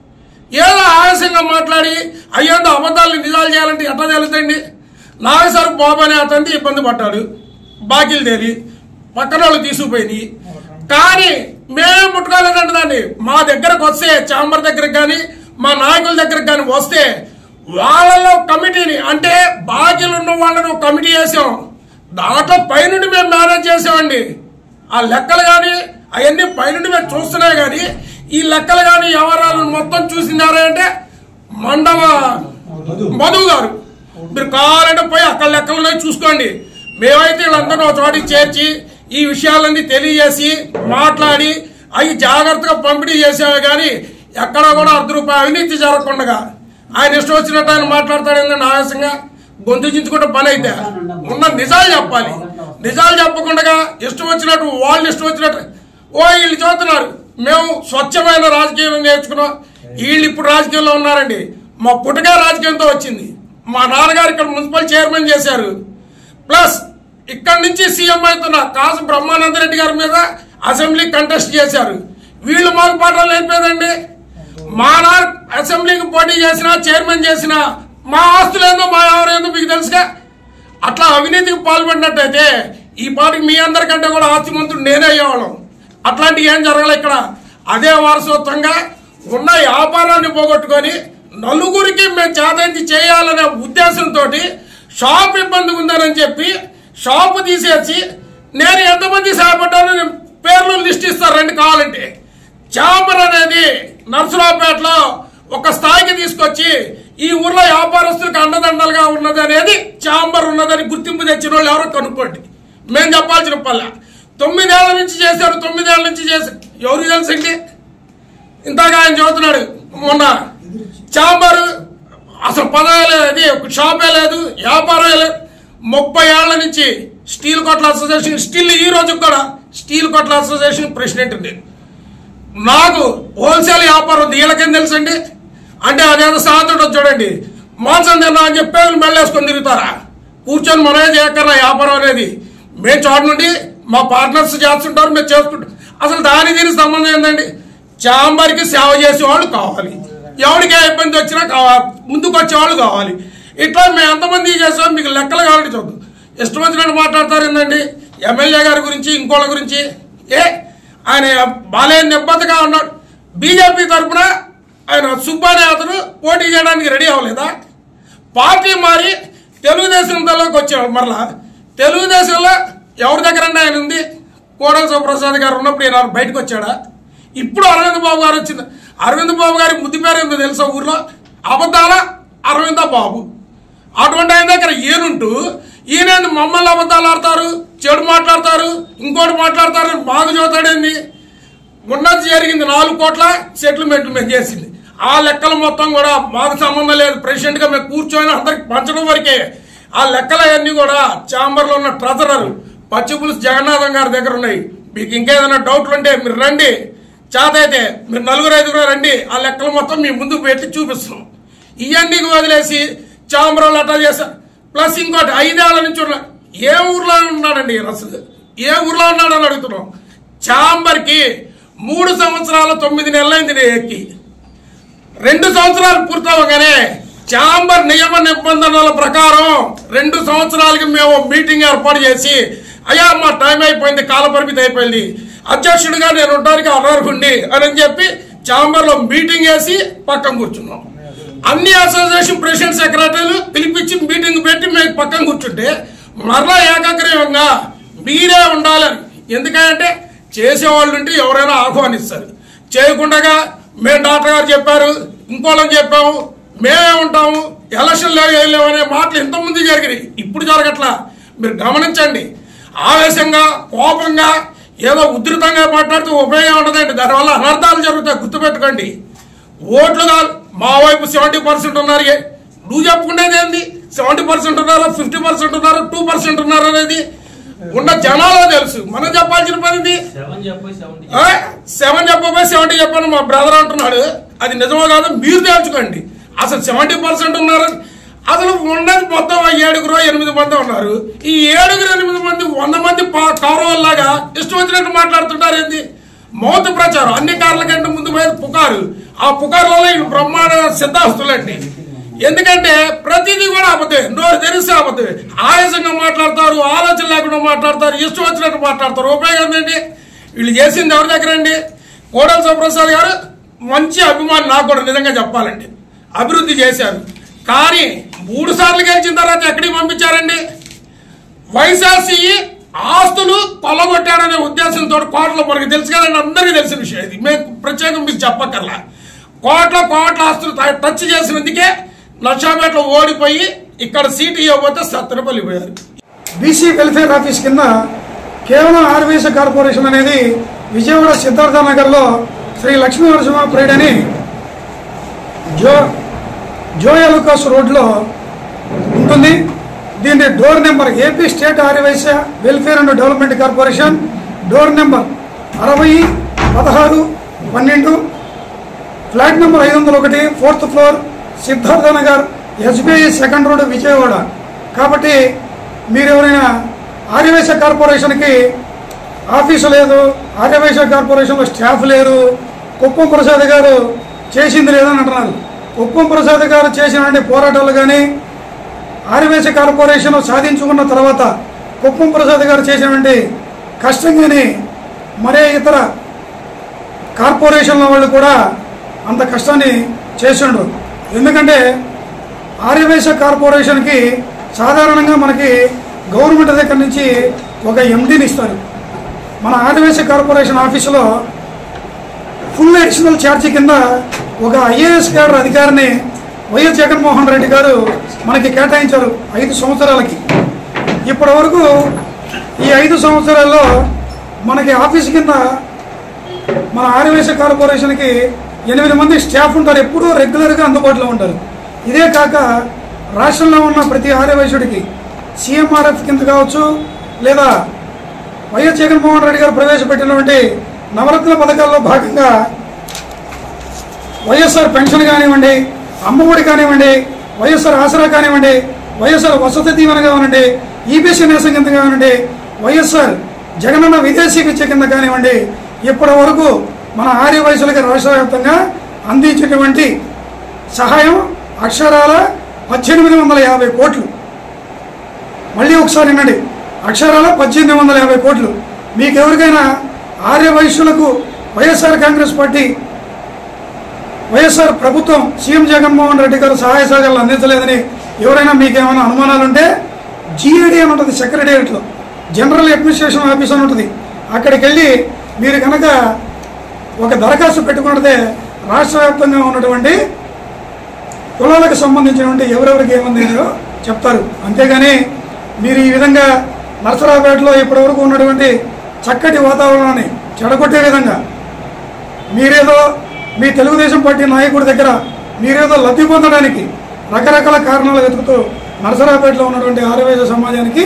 ఏదో ఆలస్యంగా మాట్లాడి అయ్యేందో అబద్ధాలు నిజాలు చేయాలంటే ఎట్లా తెలుతండి నాగసరకు బాబు అనే అతన్ని ఇబ్బంది పడ్డాడు బాకీలు తేలి పక్కన వాళ్ళు తీసుకుపోయినాయి కానీ మేమే ముట్టుకోలేదండి దాన్ని మా దగ్గరకు వస్తే చాంబర్ దగ్గరకు కానీ మా నాయకుల దగ్గరకు కానీ వస్తే వాళ్ళలో కమిటీని అంటే బాకీలు ఉన్న వాళ్ళని ఒక కమిటీ వేసాం దాంట్లో పైనుండి మేము మేనేజ్ చేసామండి ఆ లెక్కలు కానీ అవన్నీ పైనుండి మేము చూస్తున్నాయి కానీ ఈ లెక్కలు కానీ వ్యవహారాలను మొత్తం చూసినారా అంటే మండవ మధు గారు మీరు కావాలంటే పోయి అక్కడ లెక్కలను చూసుకోండి మేమైతే వీళ్ళందరూ ఒక చోటికి చేర్చి ఈ విషయాలన్నీ తెలియజేసి మాట్లాడి అవి జాగ్రత్తగా పంపిణీ చేసామే కానీ ఎక్కడ కూడా అర్ధ రూపాయి అవినీతి జరగకుండా ఆయన ఇష్టం వచ్చినట్టు ఆయన మాట్లాడతాడు ఏంటంటే ఆవేశంగా గొంతు చించుకుంటే పని అయితే ఉన్న నిజాలు చెప్పాలి నిజాలు చెప్పకుండా ఇష్టం వచ్చినట్టు వాళ్ళు ఇష్టం వచ్చినట్టు ఓ వీళ్ళు చూస్తున్నారు మేము స్వచ్ఛమైన రాజకీయం నేర్చుకున్నాం వీళ్ళు ఇప్పుడు రాజకీయంలో ఉన్నారండి మా పుట్టగా రాజకీయంతో వచ్చింది మా నాన్నగారు ఇక్కడ మున్సిపల్ చైర్మన్ చేశారు ప్లస్ ఇక్కడి నుంచి సీఎం అవుతున్న కాసు బ్రహ్మానంద రెడ్డి గారి మీద అసెంబ్లీ కంటెస్ట్ చేశారు వీళ్ళు మాకు పాఠాలు నేర్పేదండి మా నాన్న అసెంబ్లీకి పోటీ చేసినా చైర్మన్ చేసినా మా ఆస్తులు ఏందో మా ఎవరేందో మీకు తెలుసుగా అట్లా అవినీతికి పాల్పడినట్టయితే ఈ పాటికి మీ అందరికంటే కూడా ఆస్తిమంతుడు నేనే అయ్యేవాళ్ళం అట్లాంటివి ఏం జరగలే ఇక్కడ అదే వారసత్వంగా ఉన్న వ్యాపారాన్ని పోగొట్టుకొని నలుగురికి మేము చేతంతి చేయాలనే ఉద్దేశంతో షాప్ ఇబ్బంది ఉందని చెప్పి షాపు తీసేసి నేను ఎంతమంది సహాయపడ్డానో నేను పేర్లు లిస్ట్ ఇస్తారు రండి కావాలంటే చాంబర్ అనేది నర్సరావుపేటలో ఒక స్థాయికి తీసుకొచ్చి ఈ ఊర్లో వ్యాపారస్తులకు అండదండలుగా ఉన్నది అనేది చాంబర్ ఉన్నదని గుర్తింపు తెచ్చిన వాళ్ళు ఎవరో కనుక్కోండి మేము చెప్పాల్సిన పల్లె తొమ్మిదేళ్ల నుంచి చేశారు తొమ్మిదేళ్ల నుంచి చేశారు ఎవరికి తెలుసండి ఇంతగా ఆయన చదువుతున్నాడు మొన్న చాంబర్ అసలు పదవే లేదు అది ఒక షాపే లేదు వ్యాపారమే లేదు ముప్పై ఏళ్ల నుంచి స్టీల్ కొట్ల అసోసియేషన్ స్టిల్ ఈ రోజు కూడా స్టీల్ కొట్ల అసోసియేషన్ ప్రెసిడెంట్ నేను నాకు హోల్సేల్ వ్యాపారం ఉంది వీళ్ళకేం తెలుసండి అంటే అదేదో సాధుడు చూడండి మాంసం తిన్నా అని చెప్పి పేగులు మెళ్ళేసుకొని తిరుగుతారా కూర్చొని మనమే చేయక్కర్లా వ్యాపారం అనేది మేము చోట నుండి మా పార్ట్నర్స్ చేస్తుంటారు మేము చేసుకుంటాం అసలు దాని దీనికి సంబంధం ఏంటండి చాంబర్కి సేవ చేసేవాళ్ళు కావాలి ఎవరికి ఏ ఇబ్బంది వచ్చినా కావాలి ముందుకు వచ్చేవాళ్ళు కావాలి ఇట్లా మేము ఎంతమంది చేసాం మీకు లెక్కలు కావాలంటే చూద్దాం ఇష్టం వచ్చినట్టు మాట్లాడతారు ఏంటండి ఎమ్మెల్యే గారి గురించి ఇంకోళ్ళ గురించి ఏ ఆయన బాలయ్య నిబ్బద్దగా ఉన్నాడు బీజేపీ తరఫున ఆయన సుబ్బానే అతను పోటీ చేయడానికి రెడీ అవ్వలేదా పార్టీ మారి తెలుగుదేశంలోకి వచ్చాడు మరలా తెలుగుదేశంలో ఎవరి దగ్గర ఆయన ఉంది కోడల శివప్రసాద్ గారు ఉన్నప్పుడు ఈయన బయటకు వచ్చాడా ఇప్పుడు అరవింద్ బాబు గారు వచ్చింది అరవింద్ బాబు గారి ముద్దు పేరు ఏందో తెలుసా ఊర్లో అబద్ధాల అరవింద బాబు అటువంటి ఆయన దగ్గర ఈయనుంటూ ఈయన ఏంది మమ్మల్ని అబద్ధాలు ఆడతారు చెడు మాట్లాడతారు ఇంకోటి మాట్లాడతారు అని బాగా చదువుతాడేంది ఉన్నది జరిగింది నాలుగు కోట్ల సెటిల్మెంట్లు మేము చేసింది ఆ లెక్కలు మొత్తం కూడా మాకు సంబంధం లేదు ప్రెసిడెంట్ గా మేము కూర్చొని అందరికి పంచడం వరకే ఆ లెక్కలన్నీ కూడా ఛాంబర్ లో ఉన్న ట్రెజరర్ పచ్చిపులుసు జగన్నాథం గారి దగ్గర ఉన్నాయి మీకు ఇంకేదైనా డౌట్లు ఉంటే మీరు రండి చేతైతే మీరు నలుగురు ఐదుగురు రండి ఆ లెక్కలు మొత్తం మీ ముందు పెట్టి చూపిస్తున్నాం ఇవన్నీ వదిలేసి చాంబరాలు అట్టా చేశారు ప్లస్ ఇంకోటి ఐదేళ్ల నుంచి ఉన్న ఏ ఊర్లో ఉన్నాడండి ఈయన అసలు ఏ ఊర్లో ఉన్నాడని అడుగుతున్నాం చాంబర్కి మూడు సంవత్సరాల తొమ్మిది నెలలైంది నేను ఎక్కి రెండు సంవత్సరాలు పూర్తవగానే ఛాంబర్ నియమ నిబంధనల ప్రకారం రెండు సంవత్సరాలకి మేము మీటింగ్ ఏర్పాటు చేసి అయ్యా మా టైం అయిపోయింది కాల పరిమితి అయిపోయింది అధ్యక్షుడిగా నేను ఉండడానికి అనర్హుండి అని చెప్పి ఛాంబర్ లో మీటింగ్ వేసి పక్కన కూర్చున్నాం అన్ని అసోసియేషన్ ప్రెసిడెంట్ సెక్రటరీలు పిలిపించి మీటింగ్ పెట్టి మేము పక్కన కూర్చుంటే మరలా ఏకాగ్రయంగా మీరే ఉండాలని ఎందుకంటే చేసేవాళ్ళు ఉంటే ఎవరైనా ఆహ్వానిస్తారు చేయకుండా మేము డాక్టర్ గారు చెప్పారు ఇంకోళ్ళని చెప్పాము మేమే ఉంటాము ఎలక్షన్లో వెళ్ళాము అనే మాటలు ఇంతకుముందు జరిగినాయి ఇప్పుడు జరగట్లా మీరు గమనించండి ఆవేశంగా కోపంగా ఏదో ఉధృతంగా మాట్లాడితే ఉపయోగం ఉండదండి దానివల్ల అనర్థాలు జరుగుతాయి గుర్తుపెట్టుకోండి ఓట్లు కాదు మా వైపు సెవెంటీ పర్సెంట్ ఉన్నారు ఏ- నువ్వు చెప్పుకునేది ఏంది సెవెంటీ పర్సెంట్ ఉన్నారు ఫిఫ్టీ పర్సెంట్ ఉన్నారు టూ పర్సెంట్ ఉన్నారు అనేది ఉన్న జనాలో తెలుసు మనం చెప్పాల్సిన పనిది సెవెన్ చెప్పబోయి సెవెంటీ చెప్పాను మా బ్రదర్ అంటున్నాడు అది నిజమో కాదు మీరు తేల్చుకోండి అసలు సెవెంటీ పర్సెంట్ ఉన్నారు అసలు ఉన్నది మొత్తం ఏడుగురు ఎనిమిది మంది ఉన్నారు ఈ ఏడుగురు ఎనిమిది మంది వంద మంది కౌరవల్లాగా ఇష్టం వచ్చినట్టు మాట్లాడుతుంటారు ఏంది మౌత ప్రచారం అన్ని కార్ల కంటే ముందు పోయేది పుకారు ఆ పుకారులలో ఇవి బ్రహ్మాండ సిద్ధాస్తులండి ఎందుకంటే ప్రతిదీ కూడా అబద్ధమే నోరు తెరిస్తే అబద్ధమే ఆయాసంగా మాట్లాడతారు ఆలోచన లేకుండా మాట్లాడతారు ఇష్టం వచ్చినట్టు మాట్లాడతారు ఉపయోగం ఏంటి వీళ్ళు చేసింది ఎవరి దగ్గర అండి కోడల సుప్రసాద్ గారు మంచి అభిమాని నాకు కూడా నిజంగా చెప్పాలండి అభివృద్ధి చేశారు కానీ మూడు సార్లు గెలిచిన తర్వాత ఎక్కడికి పంపించారండి వైశాసి ఆస్తులు కొల్లగొట్టాడనే ఉద్దేశంతో కోట్ల మనకి తెలుసు కదండి అందరికీ తెలిసిన విషయం ఇది మేము ప్రత్యేకం మీకు చెప్పక్కర్లా కోట్ల కోట్ల ఆస్తులు ట- టచ్ చేసినందుకే లక్షాపేటలో ఓడిపోయి ఇక్కడ సీటు ఇవ్వకపోతే సత్తెనపల్లి పోయారు బీసీ వెల్ఫేర్ ఆఫీస్ కింద కేవలం ఆర్వీఎస్ కార్పొరేషన్ అనేది విజయవాడ సిద్ధార్థ నగర్లో శ్రీ లక్ష్మీ నరసింహ ప్రైడ్ అని జో జోయలుకాస్ రోడ్లో ఉంటుంది దీని door number AP state Aryavysya welfare and development corporation door number అరవై పదహారు పన్నెండు ఫ్లాట్ నెంబర్ ఐదు వందల ఒకటి fourth floor Siddhartha Nagar SBI second road Vijayawada కాబట్టి మీరు ఎవరైనా ఆర్యవైశ్య కార్పొరేషన్కి ఆఫీసు లేదు ఆర్యవైశ్య కార్పొరేషన్లో స్టాఫ్ లేరు కుప్పం ప్రసాద్ గారు చేసింది లేదని అంటున్నారు కుప్పం ప్రసాద్ గారు చేసిన పోరాటాలు కానీ ఆర్యవైశ్య కార్పొరేషన్ సాధించుకున్న తర్వాత కుప్పం ప్రసాద్ గారు చేసినటువంటి కష్టం కానీ మరే ఇతర కార్పొరేషన్ల వాళ్ళు కూడా అంత కష్టాన్ని చేసిండు ఎందుకంటే ఆర్యవైశ్య కార్పొరేషన్కి సాధారణంగా మనకి గవర్నమెంట్ దగ్గర నుంచి ఒక ఎండీని ఇస్తారు మన ఆర్యవైశ్య కార్పొరేషన్ ఆఫీసులో ఫుల్ అడిషనల్ ఛార్జీ కింద ఒక ఐఏఎస్ క్యాడర్ అధికారిని వైఎస్ జగన్మోహన్ రెడ్డి గారు మనకి కేటాయించారు ఐదు సంవత్సరాలకి ఇప్పటి వరకు ఈ ఐదు సంవత్సరాల్లో మనకి ఆఫీస్ కింద మన ఆర్యవేశ కార్పొరేషన్కి ఎనిమిది మంది స్టాఫ్ ఉంటారు ఎప్పుడూ రెగ్యులర్గా అందుబాటులో ఉంటారు ఇదే కాక రాష్ట్రంలో ఉన్న ప్రతి ఆర్యవైశ్యుడికి సీఎంఆర్ఎఫ్ కింద కావచ్చు లేదా వైఎస్ జగన్మోహన్ రెడ్డి గారు ప్రవేశపెట్టినటువంటి నవరత్న పథకాల్లో భాగంగా వైఎస్ఆర్ పెన్షన్ కానివ్వండి అమ్మఒడి కానివ్వండి వైఎస్ఆర్ ఆసరా కానివ్వండి వైఎస్ఆర్ వసతి దీవెన కానివ్వండి ఈబీసీ నేసం కింద కానివ్వండి వైఎస్ఆర్ జగనన్న విదేశీ విద్య కింద కానివ్వండి ఇప్పటి వరకు మన ఆర్య వయసులకి రాష్ట్ర వ్యాప్తంగా అందించినటువంటి సహాయం అక్షరాల పద్దెనిమిది వందల యాభై కోట్లు మళ్ళీ ఒకసారి వినండి అక్షరాల పద్దెనిమిది వందల యాభై కోట్లు మీకు ఎవరికైనా ఆర్య వైశ్యులకు వైఎస్ఆర్ కాంగ్రెస్ పార్టీ వైఎస్ఆర్ ప్రభుత్వం సీఎం జగన్మోహన్ రెడ్డి గారు సహాయ సహకారాలు అందించలేదని ఎవరైనా మీకు ఏమైనా అనుమానాలు ఉంటే జిఏడి అని ఉంటుంది సెక్రటేరియట్లో జనరల్ అడ్మినిస్ట్రేషన్ ఆఫీస్ అని ఉంటుంది అక్కడికి వెళ్ళి మీరు కనుక ఒక దరఖాస్తు పెట్టుకుంటే రాష్ట్ర వ్యాప్తంగా ఉన్నటువంటి కులాలకు సంబంధించినటువంటి ఎవరెవరికి ఏమందిందో చెప్తారు అంతేగాని మీరు ఈ విధంగా నర్సరాపేటలో ఇప్పటివరకు ఉన్నటువంటి చక్కటి వాతావరణాన్ని చెడగొట్టే విధంగా మీరేదో మీ తెలుగుదేశం పార్టీ నాయకుడి దగ్గర మీరేదో లబ్ధి పొందడానికి రకరకాల కారణాలు వెతుకుతూ నరసరాపేటలో ఉన్నటువంటి ఆర్యవేద సమాజానికి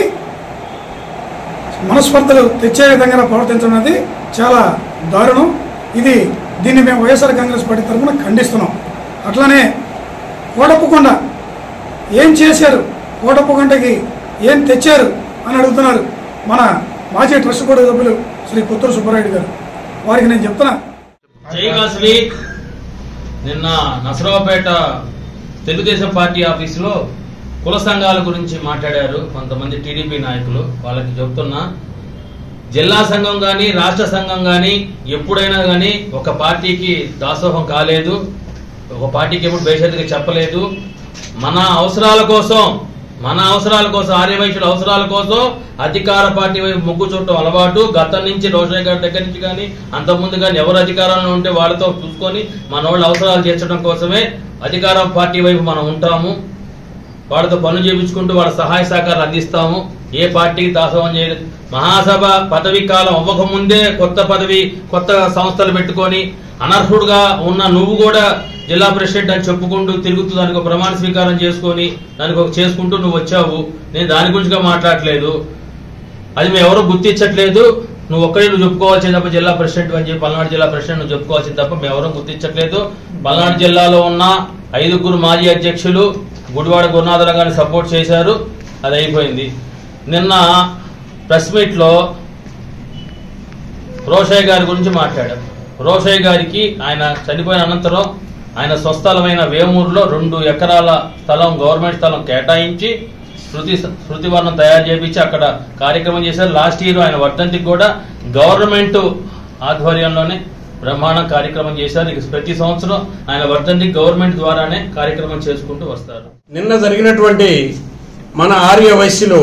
మనస్పర్ధలు తెచ్చే విధంగా ప్రవర్తించడం అనేది చాలా దారుణం ఇది దీన్ని మేము వైఎస్ఆర్ కాంగ్రెస్ పార్టీ తరఫున ఖండిస్తున్నాం అట్లానే కోటప్పకొండ ఏం చేశారు కోటప్పకొండకి ఏం తెచ్చారు అని అడుగుతున్నారు మన మాజీ ట్రస్ట్ బోర్డు సభ్యులు శ్రీ పుత్తూరు సుబ్బారెడ్డి గారు వారికి నేను చెప్తున్నా జై వాసవి నిన్న నసరావుపేట తెలుగుదేశం పార్టీ ఆఫీసులో కుల సంఘాల గురించి మాట్లాడారు కొంతమంది టీడీపీ నాయకులు వాళ్ళకి చెప్తున్నా జిల్లా సంఘం కానీ రాష్ట్ర సంఘం కానీ ఎప్పుడైనా కానీ ఒక పార్టీకి దాసోహం కాలేదు ఒక పార్టీకి ఎప్పుడు బేషరతుగా చెప్పలేదు మన అవసరాల కోసం మన అవసరాల కోసం ఆర్యవైశ్యుల అవసరాల కోసం అధికార పార్టీ వైపు మొగ్గు చూడటం అలవాటు గతం నుంచి రోషయ్య గారి దగ్గర నుంచి కానీ అంతకుముందు కానీ ఎవరు అధికారంలో ఉంటే వాళ్ళతో చూసుకొని మన వాళ్ళ అవసరాలు తీర్చడం కోసమే అధికార పార్టీ వైపు మనం ఉంటాము వాళ్ళతో పనులు చేయించుకుంటూ వాళ్ళ సహాయ సహకారాలు అందిస్తాము ఏ పార్టీకి దాసోహం చేయలేదు మహాసభ పదవి కాలం అవ్వకముందే కొత్త పదవి కొత్త సంస్థలు పెట్టుకొని అనర్హుడుగా ఉన్న నువ్వు కూడా జిల్లా ప్రెసిడెంట్ అని చెప్పుకుంటూ తిరుగుతూ దానికి ఒక ప్రమాణ స్వీకారం చేసుకొని దానికి ఒక చేసుకుంటూ నువ్వు వచ్చావు నేను దాని గురించిగా మాట్లాడట్లేదు అది మేము ఎవరో గుర్తించట్లేదు నువ్వు ఒక్కడే నువ్వు చెప్పుకోవాల్సింది తప్ప జిల్లా ప్రెసిడెంట్ అని చెప్పి పల్నాడు జిల్లా ప్రెసిడెంట్ నువ్వు చెప్పుకోవాల్సింది తప్ప మేము ఎవరూ గుర్తించట్లేదు పల్నాడు జిల్లాలో ఉన్న ఐదుగురు మాజీ అధ్యక్షులు గుడివాడ గురునాథరావు గారిని సపోర్ట్ చేశారు అది అయిపోయింది నిన్న ప్రెస్ మీట్లో రోషయ్య గారి గురించి మాట్లాడాం రోషయ్య గారికి ఆయన చనిపోయిన అనంతరం ఆయన స్వస్థలమైన వేమూరులో రెండు ఎకరాల స్థలం గవర్నమెంట్ స్థలం కేటాయించి శృతి శృతివర్ణం తయారు చేపించి అక్కడ కార్యక్రమం చేశారు లాస్ట్ ఇయర్ ఆయన వర్ధంతికి కూడా గవర్నమెంట్ ఆధ్వర్యంలోనే బ్రహ్మాండ కార్యక్రమం చేశారు ఇక ప్రతి సంవత్సరం ఆయన వర్ధంతికి గవర్నమెంట్ ద్వారానే కార్యక్రమం చేసుకుంటూ వస్తారు నిన్న జరిగినటువంటి మన ఆర్య వయస్సులో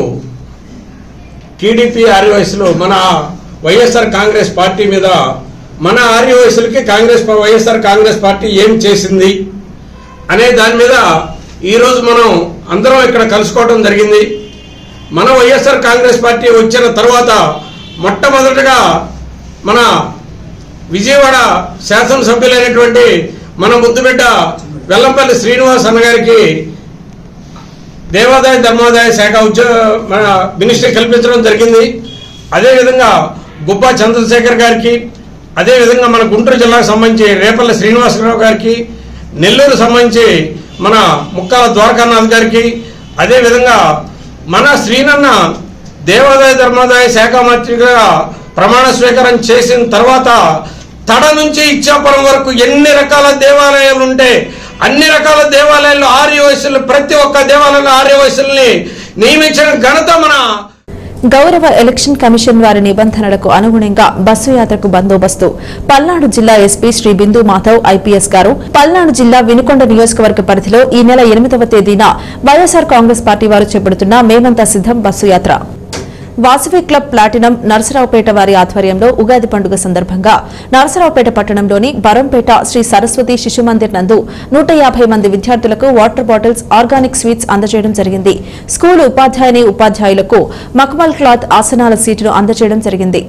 టీడీపీ ఆర్య వయస్సులో మన వైఎస్ఆర్ కాంగ్రెస్ పార్టీ మీద మన ఆర్య వయసులకి కాంగ్రెస్ పా- వైఎస్ఆర్ కాంగ్రెస్ పార్టీ ఏం చేసింది అనే దాని మీద ఈరోజు మనం అందరం ఇక్కడ కలుసుకోవడం జరిగింది మన వైఎస్ఆర్ కాంగ్రెస్ పార్టీ వచ్చిన తర్వాత మొట్టమొదటగా మన విజయవాడ శాసనసభ్యులైనటువంటి మన ముద్దుబిడ్డ వెల్లంపల్లి శ్రీనివాస్ అన్నగారికి దేవాదాయ ధర్మాదాయ శాఖ ఉద్యోగ మన మినిస్ట్రీ కల్పించడం జరిగింది అదేవిధంగా గుబ్బా చంద్రశేఖర్ గారికి అదేవిధంగా మన గుంటూరు జిల్లాకు సంబంధించి రేపల్లి శ్రీనివాసరావు గారికి నెల్లూరు సంబంధించి మన ముక్కాల ద్వారకానాథ్ గారికి అదేవిధంగా మన శ్రీనన్న దేవాదాయ ధర్మాదాయ శాఖ మంత్రిగా ప్రమాణ స్వీకారం చేసిన తర్వాత తడ నుంచి ఇచ్చాపురం వరకు ఎన్ని రకాల దేవాలయాలు ఉంటే అన్ని రకాల దేవాలయాల్లో ఆర్య వయసులు ప్రతి ఒక్క దేవాలయంలో ఆర్య వయసుల్ని నియమించిన ఘనత మన గౌరవ ఎలక్షన్ కమిషన్ వారి నిబంధనలకు అనుగుణంగా బస్సు యాత్రకు బందోబస్తు పల్నాడు జిల్లా ఎస్పీ శ్రీ బిందు మాధవ్ ఐపీఎస్ గారు పల్నాడు జిల్లా వినుకొండ నియోజకవర్గ పరిధిలో ఈ నెల ఎనిమిదవ తేదీన వైఎస్ఆర్ కాంగ్రెస్ పార్టీ వారు చేపడుతున్న మేమంతా సిద్ధం బస్సు యాత్ర వాసవి క్లబ్ ప్లాటినం నరసరావుపేట వారి ఆధ్వర్యంలో ఉగాది పండుగ సందర్భంగా నరసరావుపేట పట్టణంలోని బరంపేట శ్రీ సరస్వతి శిశు మందిర్ నందు నూట యాభై మంది విద్యార్థులకు వాటర్ బాటిల్స్ ఆర్గానిక్ స్వీట్స్ అందజేయడం జరిగింది స్కూల్ ఉపాధ్యాయుని ఉపాధ్యాయులకు మఖమల్ క్లాత్ ఆసనాల సీటును అందజేయడం జరిగింది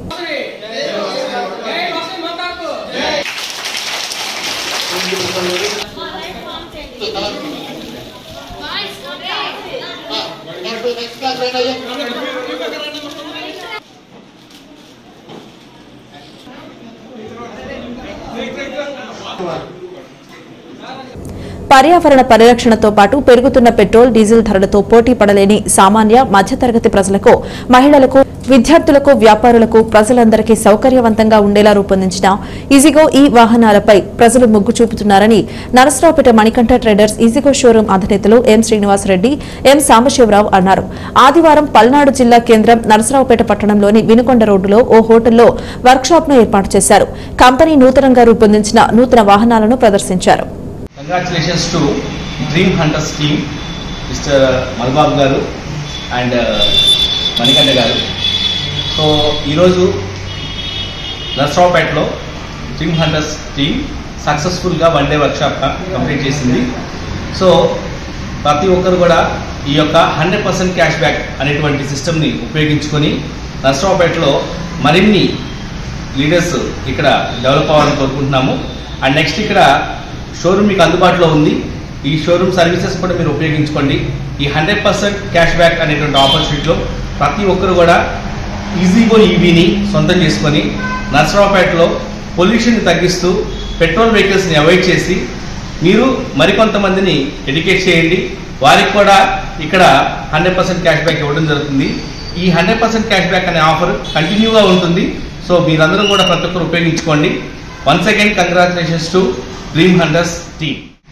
పర్యావరణ పరిరక్షణతో పాటు పెరుగుతున్న పెట్రోల్ డీజిల్ ధరలతో పోటీ పడలేని సామాన్య మధ్యతరగతి ప్రజలకు మహిళలకు విద్యార్థులకు వ్యాపారులకు ప్రజలందరికీ సౌకర్యవంతంగా ఉండేలా రూపొందించిన ఈజీగో ఈ వాహనాలపై ప్రజలు మొగ్గు చూపుతున్నారని Narasaraopet Manikanta traders EasyGo showroom అధినేతలు ఎం శ్రీనివాసరెడ్డి ఎం సాంబశివరావు అన్నారు ఆదివారం పల్నాడు జిల్లా కేంద్రం నరసరావుపేట పట్టణంలోని వినుకొండ రోడ్డులో ఓ హోటల్లో వర్క్షాప్ ను ఏర్పాటు చేశారు కంపెనీ నూతనంగా రూపొందించిన నూతన వాహనాలను ప్రదర్శించారు congratulations to Dream Hunters team mister Malbab గారు అండ్ మణికంఠ గారు సో ఈరోజు నర్సరావుపేటలో డ్రీమ్ హంటర్స్ టీమ్ సక్సెస్ఫుల్గా వన్ డే వర్క్షాప్ కంప్లీట్ చేసింది సో ప్రతి ఒక్కరు కూడా ఈ యొక్క హండ్రెడ్ పర్సెంట్ క్యాష్ బ్యాక్ అనేటువంటి సిస్టమ్ని ఉపయోగించుకొని నర్సరావుపేటలో మరిన్ని లీడర్స్ ఇక్కడ డెవలప్ అవ్వాలని కోరుకుంటున్నాము అండ్ నెక్స్ట్ ఇక్కడ షోరూమ్ మీకు అందుబాటులో ఉంది ఈ షోరూమ్ సర్వీసెస్ కూడా మీరు ఉపయోగించుకోండి ఈ హండ్రెడ్ పర్సెంట్ క్యాష్ బ్యాక్ అనేటువంటి ఆపర్చునిటీలో ప్రతి ఒక్కరు కూడా ఈజీగో ఈవీని సొంతం చేసుకొని నర్సరావుపేటలో పొల్యూషన్ తగ్గిస్తూ పెట్రోల్ వెహికల్స్ని అవాయిడ్ చేసి మీరు మరికొంతమందిని ఎడ్యుకేట్ చేయండి వారికి కూడా ఇక్కడ హండ్రెడ్ పర్సెంట్ క్యాష్ బ్యాక్ ఇవ్వడం జరుగుతుంది ఈ హండ్రెడ్ పర్సెంట్ క్యాష్ బ్యాక్ అనే ఆఫర్ కంటిన్యూగా ఉంటుంది సో మీరందరూ కూడా ప్రతి ఒక్కరు ఉపయోగించుకోండి once again congratulations to Dream Hunters team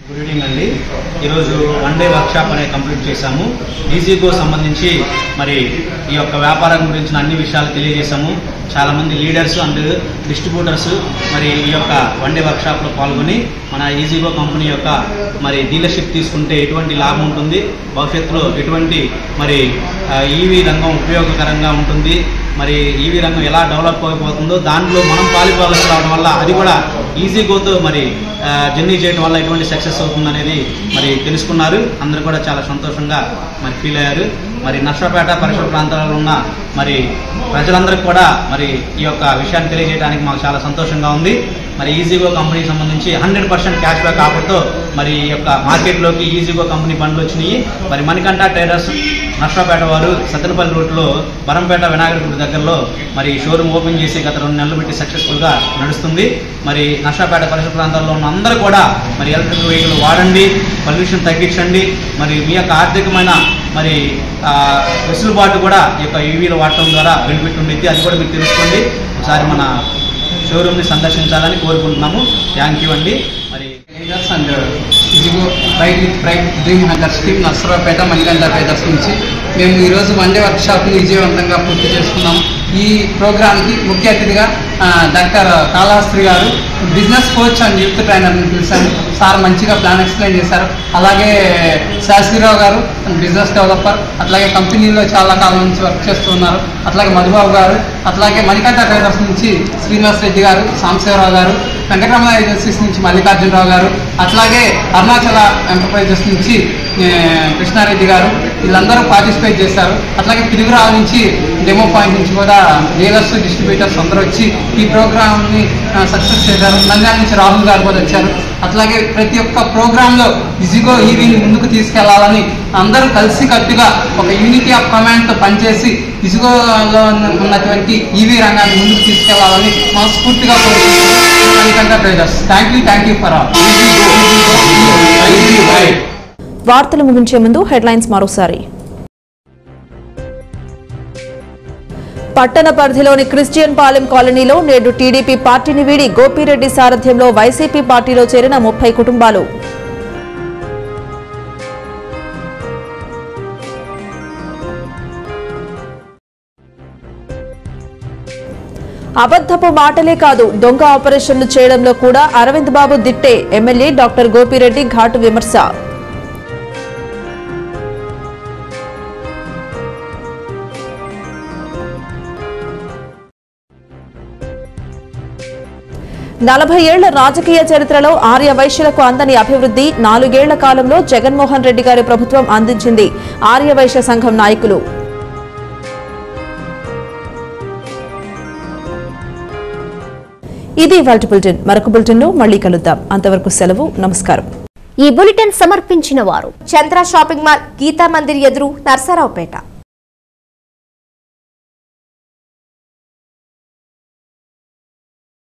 good evening అండి ఈరోజు వన్ డే వర్క్షాప్ అనేది కంప్లీట్ చేశాము ఈజీగో సంబంధించి మరి ఈ యొక్క వ్యాపారం గురించిన అన్ని విషయాలు తెలియజేశాము చాలామంది లీడర్స్ అండ్ డిస్ట్రిబ్యూటర్స్ మరి ఈ యొక్క వన్ డే వర్క్షాప్లో పాల్గొని మన ఈజీగో కంపెనీ యొక్క మరి డీలర్షిప్ తీసుకుంటే ఎటువంటి లాభం ఉంటుంది భవిష్యత్తులో ఎటువంటి మరి ఈవీ రంగం ఉపయోగకరంగా ఉంటుంది మరి ఈవీ రంగం ఎలా డెవలప్ అయిపోతుందో దాంట్లో మనం పాలిపాలసి రావడం వల్ల అది కూడా ఈజీ గోతో మరి జర్నీ చేయడం వల్ల ఎటువంటి సక్సెస్ అవుతుందనేది మరి తెలుసుకున్నారు అందరూ కూడా చాలా సంతోషంగా మరి ఫీల్ అయ్యారు మరి నర్సాపేట పరిసర ప్రాంతాలలో ఉన్న మరి ప్రజలందరికీ కూడా మరి ఈ యొక్క విషయాన్ని తెలియజేయడానికి మాకు చాలా సంతోషంగా ఉంది మరి ఈజీగో కంపెనీకి సంబంధించి హండ్రెడ్ పర్సెంట్ క్యాష్ బ్యాక్ ఆఫర్తో మరి ఈ యొక్క మార్కెట్లోకి ఈజీగో కంపెనీ బండ్లు వచ్చినాయి మరి మణికంఠ ట్రేడర్స్ నర్సాపేట వారు సత్తెనపల్లి రోడ్లో బరంపేట వినాయకుడి గుడి దగ్గరలో మరి షోరూమ్ ఓపెన్ చేసి గత రెండు నెలలు పెట్టి సక్సెస్ఫుల్గా నడుస్తుంది మరి నర్సాపేట పరిసర ప్రాంతాల్లో ఉన్న అందరూ కూడా మరి ఎలక్ట్రిక్ వెహికల్ వాడండి పొల్యూషన్ తగ్గించండి మరి మీ యొక్క ఆర్థికమైన మరి ఆ, వెసులుబాటు కూడా ఈ యొక్క ఈవీలు వాడటం ద్వారా బెనిఫిట్ ఉండిద్ది అది కూడా మీకు తెలుసుకోండి ఒకసారి మన షోరూమ్ని సందర్శించాలని కోరుకుంటున్నాము థ్యాంక్ యూ అండి మరి లీడర్స్ అండ్ ఇదిగో right with pride Dream Hunters team Narasaraopet Manikanta పేదర్స్ నుంచి మేము ఈరోజు వన్డే వర్క్షాప్ని విజయవంతంగా పూర్తి చేసుకున్నాము ఈ ప్రోగ్రామ్కి ముఖ్య అతిథిగా ఆ, డాక్టర్ కాళహస్త్రి గారు బిజినెస్ కోచ్ అండ్ యూత్ ట్రైనర్ని పిలిచాను సార్ మంచిగా ప్లాన్ ఎక్స్ప్లెయిన్ చేశారు అలాగే శాస్త్రిరావు గారు బిజినెస్ డెవలపర్ అట్లాగే కంపెనీలో చాలా కాలం నుంచి వర్క్ చేస్తున్నారు అట్లాగే మధుబాబు గారు అట్లాగే మణికంఠ ట్రేడర్స్ నుంచి శ్రీనివాస్ రెడ్డి గారు సాంబశివరావు గారు వెంకటరమణ ఏజెన్సీస్ నుంచి మల్లికార్జునరావు గారు అట్లాగే అరుణాచల ఎంటర్ప్రైజెస్ నుంచి ఏ, కృష్ణారెడ్డి గారు వీళ్ళందరూ పార్టిసిపేట్ చేశారు అట్లాగే పిలుగురావు నుంచి డెమో పాయింట్ నుంచి కూడా డీలర్స్ డిస్ట్రిబ్యూటర్స్ అందరూ వచ్చి ఈ ప్రోగ్రామ్ని సక్సెస్ చేశారు నంద్యాల నుంచి రాహుల్ గారు కూడా వచ్చారు అట్లాగే ప్రతి ఒక్క ప్రోగ్రాంలో ఇజిగో ఈవీని ముందుకు తీసుకెళ్లాలని అందరూ కలిసి కట్టుగా ఒక యూనిటీ ఆఫ్ కమాండ్తో పనిచేసి ఇసుగోలో ఉన్నటువంటి ఈవీ రంగాన్ని ముందుకు తీసుకెళ్లాలని మనస్ఫూర్తిగా కోరుకుంటున్నాను traders thank you thank you for all వార్తలు ముగించే ముందు హెడ్లైన్స్ మరోసారి పట్టణ పరిధిలోని క్రిస్టియన్ పాలెం కాలనీలో నేడు టీడీపీ పార్టీని వీడి గోపిరెడ్డి సారథ్యంలో వైసీపీ పార్టీలో చేరిన ముప్పై కుటుంబాలు అబద్ధపు మాటలే కాదు దొంగ ఆపరేషన్లు చేయడంలో కూడా అరవింద్ బాబు దిట్టే ఎమ్మెల్యే డాక్టర్ గోపిరెడ్డి ఘాటు విమర్శ నలభై ఏళ్ల రాజకీయ చరిత్రలో ఆర్య వైశ్యులకు అందని అభివృద్ధి నాలుగేళ్ల కాలంలో జగన్మోహన్ రెడ్డి గారి ప్రభుత్వం అందించింది ఆర్య వైశ్య సంఘం నాయకులు ఇది వాటి బులెటిన్ మరొక బులెటిన్ మళ్ళీ కలుద్దాం అంతవరకు సెలవు నమస్కారం ఈ బులెటిన్ సమర్పించిన వారు చంద్ర షాపింగ్ మాల్ గీతా మందిర్ ఎదురు నర్సరావుపేట